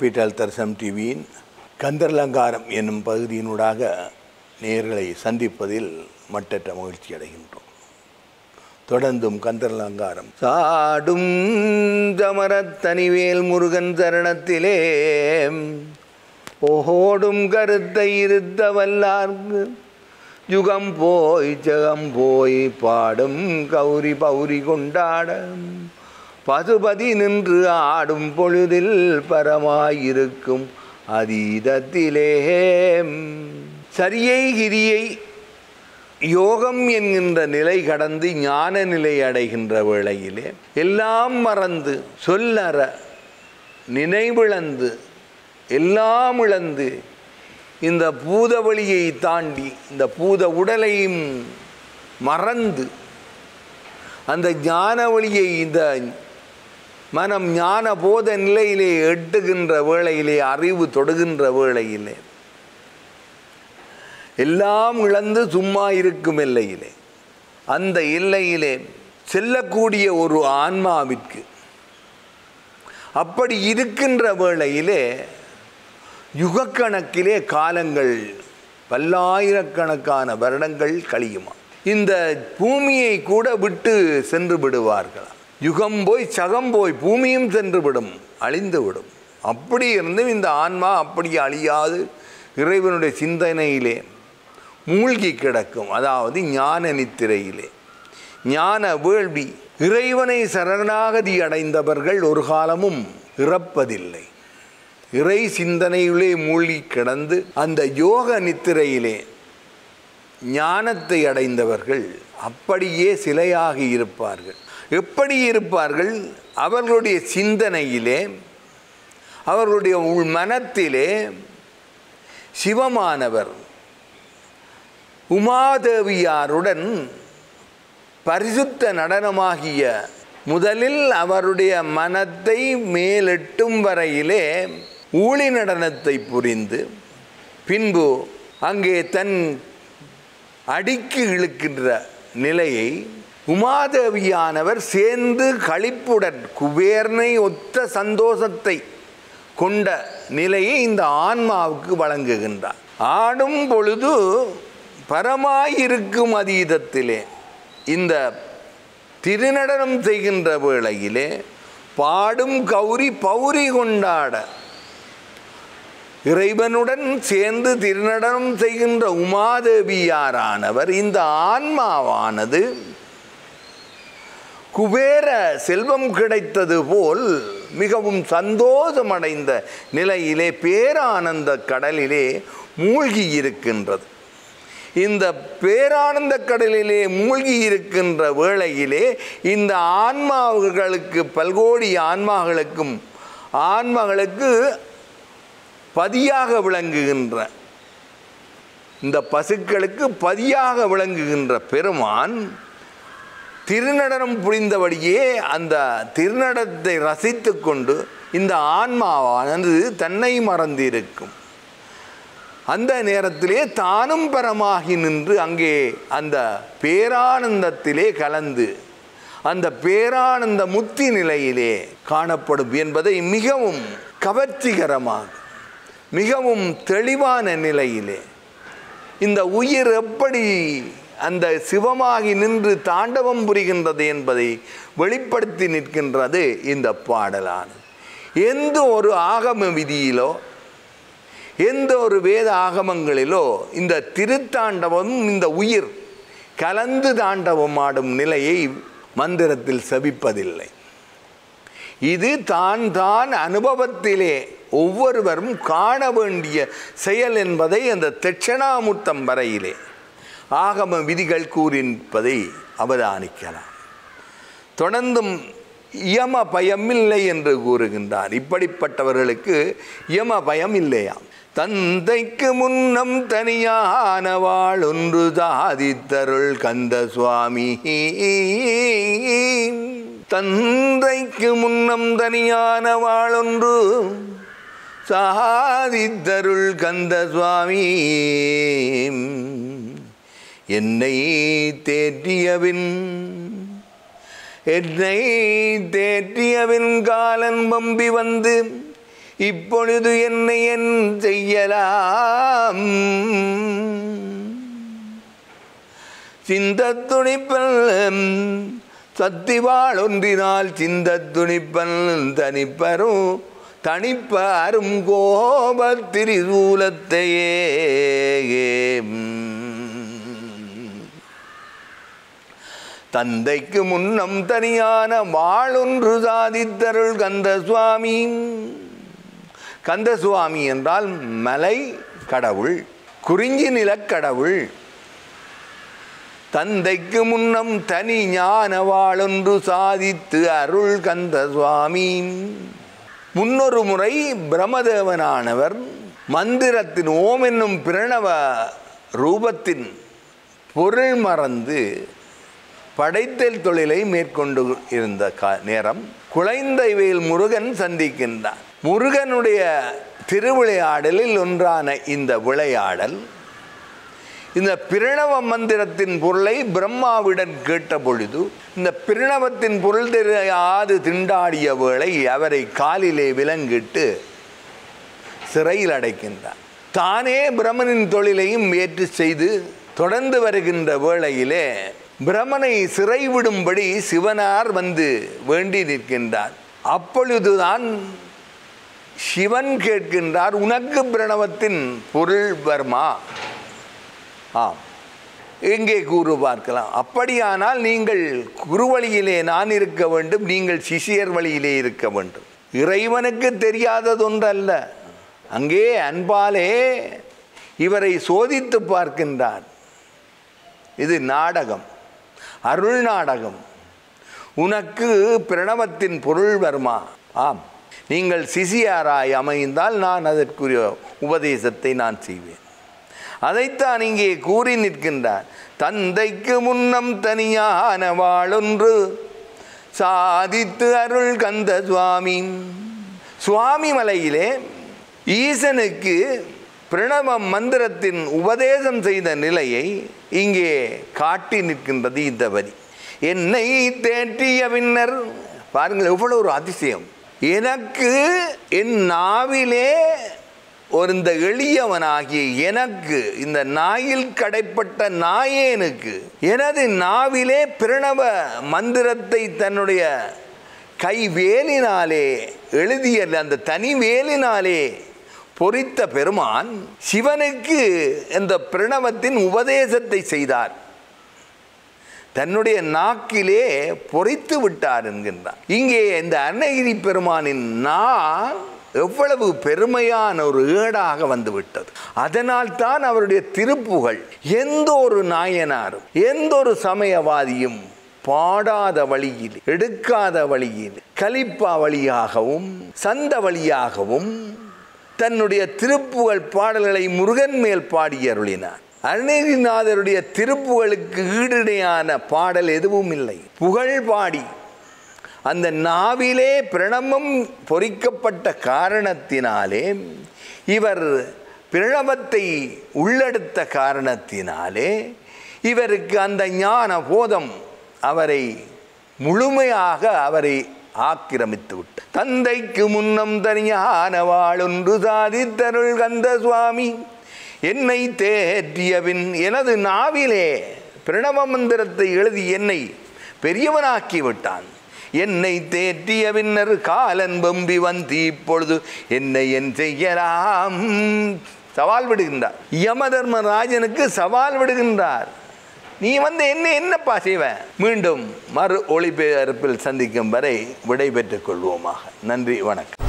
capital தரிசனம் டிவியின் கந்தர்லங்காரம் என்னும் பகுதியினூடாக நேர்களை சந்திப்பதில் மட்டற்ற மகிழ்ச்சி அடைகின்றோம் தொடர்ந்தும் கந்தர்லங்காரம் சாடும் தமரத்தனிவேல் முருகன் சரணத்திலே ஓடும் கருத்தை இருத்த வல்லார்க்கு யுகம் போய் ஜகம் போய் பாடும் கௌரி பௌரி கொண்டாட பசுபதி நின்று ஆடும் பொழுதில் பரமாயிருக்கும் அதீதத்திலே சரியை கிரியை யோகம் என்கின்ற நிலை கடந்து ஞான நிலை அடைகின்ற வேளையிலே எல்லாம் மறந்து சொல்லற நினைவிழந்து எல்லாம் இழந்து இந்த பூத வழியை தாண்டி இந்த பூத உடலையும் மறந்து அந்த ஞான வழியை இந்த மனம் ஞான போத நிலையிலே எட்டுகின்ற வேளையிலே அறிவு தொடுகின்ற வேளையிலே எல்லாம் இழந்து சும்மா இருக்கும் எல்லையிலே அந்த எல்லையிலே செல்லக்கூடிய ஒரு ஆன்மாவிற்கு அப்படி இருக்கின்ற வேளையிலே யுகக்கணக்கிலே காலங்கள் பல்லாயிரக்கணக்கான வருடங்கள் கழியுமா இந்த பூமியை கூட விட்டு சென்று விடுவார்கள் யுகம் போய் சகம் போய் பூமியும் சென்று விடும் அழிந்து விடும் அப்படி இருந்தும் இந்த ஆன்மா அப்படி அழியாது இறைவனுடைய சிந்தனையிலே மூழ்கி கிடக்கும் அதாவது ஞான நித்திரையிலே ஞான வேள்வி இறைவனை சரணாகதி அடைந்தவர்கள் ஒரு காலமும் இறப்பதில்லை இறை சிந்தனையிலே மூழ்கி கிடந்து அந்த யோக நித்திரையிலே ஞானத்தை அடைந்தவர்கள் அப்படியே சிலையாகி இருப்பார்கள் எப்படி இருப்பார்கள் அவர்களுடைய சிந்தனையிலே அவர்களுடைய உள் மனத்திலே சிவமானவர் உமாதேவியாருடன் பரிசுத்த நடனமாகிய முதலில் அவருடைய மனத்தை மேலெட்டும் வரையிலே ஊழி நடனத்தை புரிந்து பின்பு அங்கே தன் அடிக்கு இழுக்கின்ற நிலையை உமாதேவியானவர் சேர்ந்து களிப்புடன் குபேரனை ஒத்த சந்தோஷத்தை கொண்ட நிலையை இந்த ஆன்மாவுக்கு வழங்குகின்றார் ஆடும் பொழுது பரமாயிருக்கும் அதீதத்திலே இந்த திருநடனம் செய்கின்ற வேளையிலே பாடும் கௌரி பௌரி கொண்டாட இறைவனுடன் சேர்ந்து திருநடனம் செய்கின்ற உமாதேவியாரானவர் இந்த ஆன்மாவானது குபேர செல்வம் கிடைத்தது போல் மிகவும் சந்தோஷமடைந்த நிலையிலே பேரானந்த கடலிலே மூழ்கி இருக்கின்றது இந்த பேரானந்த கடலிலே மூழ்கி இருக்கின்ற வேளையிலே இந்த ஆன்மாவுகளுக்கு பல்கோடி ஆன்மாகளுக்கும் ஆன்மாகளுக்கு பதியாக விளங்குகின்ற இந்த பசுக்களுக்கு பதியாக விளங்குகின்ற பெருமான் திருநடனம் புரிந்தபடியே அந்த திருநடத்தை ரசித்து கொண்டு இந்த ஆன்மாவானது தன்னை மறந்திருக்கும் அந்த நேரத்திலே தானும் பரமாகி நின்று அங்கே அந்த பேரானந்தத்திலே கலந்து அந்த பேரானந்த முத்தி நிலையிலே காணப்படும் என்பதை மிகவும் கவர்ச்சிகரமாக மிகவும் தெளிவான நிலையிலே இந்த உயிர் எப்படி அந்த சிவமாகி நின்று தாண்டவம் புரிகின்றது என்பதை வெளிப்படுத்தி நிற்கின்றது இந்த பாடலானது எந்த ஒரு ஆகம விதியிலோ எந்த ஒரு வேத ஆகமங்களிலோ இந்த திருத்தாண்டவம் இந்த உயிர் கலந்து தாண்டவம் ஆடும் நிலையை மந்திரத்தில் செபிப்பதில்லை இது தான் தான் அனுபவத்திலே ஒவ்வொருவரும் காண வேண்டிய செயல் என்பதை அந்த தட்சணாமுத்தம் வரையிலே ஆகம விதிகள் கூறியிருப்பதை அவதானிக்கலாம் தொடர்ந்தும் யம பயம் இல்லை என்று கூறுகின்றார் இப்படிப்பட்டவர்களுக்கு யம பயம் இல்லையாம் தந்தைக்கு முன்னம் தனியான வாழ் ஒன்று சாதித்தருள் கந்த சுவாமி தந்தைக்கு முன்னம் தனியான வாழொன்று சாதித்தருள் கந்த சுவாமி என்னை தேற்றியவின் என்னை தேற்றியவின் காலன் பம்பி வந்து இப்பொழுது என்னை என் செய்யலாம் சிந்தத் துணிப்பல் சத்திவாள் ஒன்றினால் சிந்தத் துணிப்பல் தனிப்பரும் தனிப்பாரும் கோபத்திரிசூலத்தையே தந்தைக்கு முன்னம் தனியான வாளொன்று சாதித்தருள் கந்த சுவாமி கந்த சுவாமி என்றால் மலை கடவுள் குறிஞ்சி நிலக்கடவுள் தந்தைக்கு முன்னம் தனி ஞான வாளொன்று சாதித்து அருள் கந்த சுவாமி முன்னொரு முறை பிரமதேவனானவர் மந்திரத்தின் ஓம் என்னும் பிரணவ ரூபத்தின் பொருள் மறந்து படைத்தல் தொழிலை மேற்கொண்டு இருந்த கா நேரம் குழைந்தைவேல் முருகன் சந்திக்கின்றான் முருகனுடைய திருவிளையாடலில் ஒன்றான இந்த விளையாடல் இந்த பிரணவ மந்திரத்தின் பொருளை பிரம்மாவிடம் கேட்ட பொழுது இந்த பிரணவத்தின் பொருள் தெரியாது திண்டாடிய வேளை அவரை காலிலே விலங்கிட்டு சிறையில் அடைக்கின்றார் தானே பிரமனின் தொழிலையும் ஏற்று செய்து தொடர்ந்து வருகின்ற வேளையிலே பிரமனை சிறை விடும்படி சிவனார் வந்து வேண்டி நிற்கின்றார் அப்பொழுதுதான் சிவன் கேட்கின்றார் உனக்கு பிரணவத்தின் பொருள் வர்மா ஆம் எங்கே கூறு பார்க்கலாம் அப்படியானால் நீங்கள் குருவழியிலே நான் இருக்க வேண்டும் நீங்கள் சிஷியர் வழியிலே இருக்க வேண்டும் இறைவனுக்கு தெரியாததொன்றல்ல அங்கே அன்பாலே இவரை சோதித்து பார்க்கின்றார் இது நாடகம் அருள் நாடகம் உனக்கு பிரணவத்தின் பொருள் வருமா ஆம் நீங்கள் சிசியாராய் அமைந்தால் நான் அதற்குரிய உபதேசத்தை நான் செய்வேன் அதைத்தான் இங்கே கூறி நிற்கின்றார் தந்தைக்கு முன்னம் தனியான வாளொன்று சாதித்து அருள் கந்த சுவாமி சுவாமி மலையிலே ஈசனுக்கு பிரணவ மந்திரத்தின் உபதேசம் செய்த நிலையை இங்கே காட்டி நிற்கின்றது இந்த வரி என்னை தேற்றிய பின்னர் பாருங்கள் எவ்வளவு ஒரு அதிசயம் எனக்கு என் நாவிலே ஒரு இந்த எளியவனாகிய எனக்கு இந்த நாயில் கடைப்பட்ட நாயேனுக்கு எனது நாவிலே பிரணவ மந்திரத்தை தன்னுடைய கை வேலினாலே எழுதிய அந்த தனி வேலினாலே பொறித்த பெருமான் சிவனுக்கு இந்த பிரணவத்தின் உபதேசத்தை செய்தார் தன்னுடைய நாக்கிலே பொறித்து விட்டார் என்கின்றார் இங்கே இந்த அருணகிரி பெருமானின் நா எவ்வளவு பெருமையான ஒரு ஏடாக வந்துவிட்டது அதனால் தான் அவருடைய திருப்புகழ் எந்த ஒரு நாயனாரும் எந்த ஒரு சமயவாதியும் பாடாத வழியில் எடுக்காத வழியில் கலிப்பா வழியாகவும் சந்த வழியாகவும் தன்னுடைய திருப்புகழ் பாடல்களை முருகன் மேல் பாடி அருளினார் அருணகிரிநாதருடைய திருப்புகளுக்கு ஈடிணையான பாடல் எதுவும் இல்லை புகழ் பாடி அந்த நாவிலே பிரணவம் பொறிக்கப்பட்ட காரணத்தினாலே இவர் பிரணவத்தை உள்ளெடுத்த காரணத்தினாலே இவருக்கு அந்த ஞான போதம் அவரை முழுமையாக அவரை ஆக்கிரமித்து விட்டு தந்தைக்கு முன்னம் தனியான வாளொன்று சாதித்தருள் கந்த சுவாமி என்னை தேற்றியபின் எனது நாவிலே பிரணவ மந்திரத்தை எழுதி என்னை பெரியவனாக்கி விட்டான் என்னை தேற்றிய பின்னர் காலன் பம்பி வந்து இப்பொழுது என்னை என் செய்யலாம் சவால் விடுகின்றார் யமதர்மராஜனுக்கு சவால் விடுகின்றார் நீ வந்து என்ன என்னப்பா செய்வேன் மீண்டும் மறு ஒளிபெயர்ப்பில் சந்திக்கும் வரை விடை பெற்றுக் கொள்வோமாக நன்றி வணக்கம்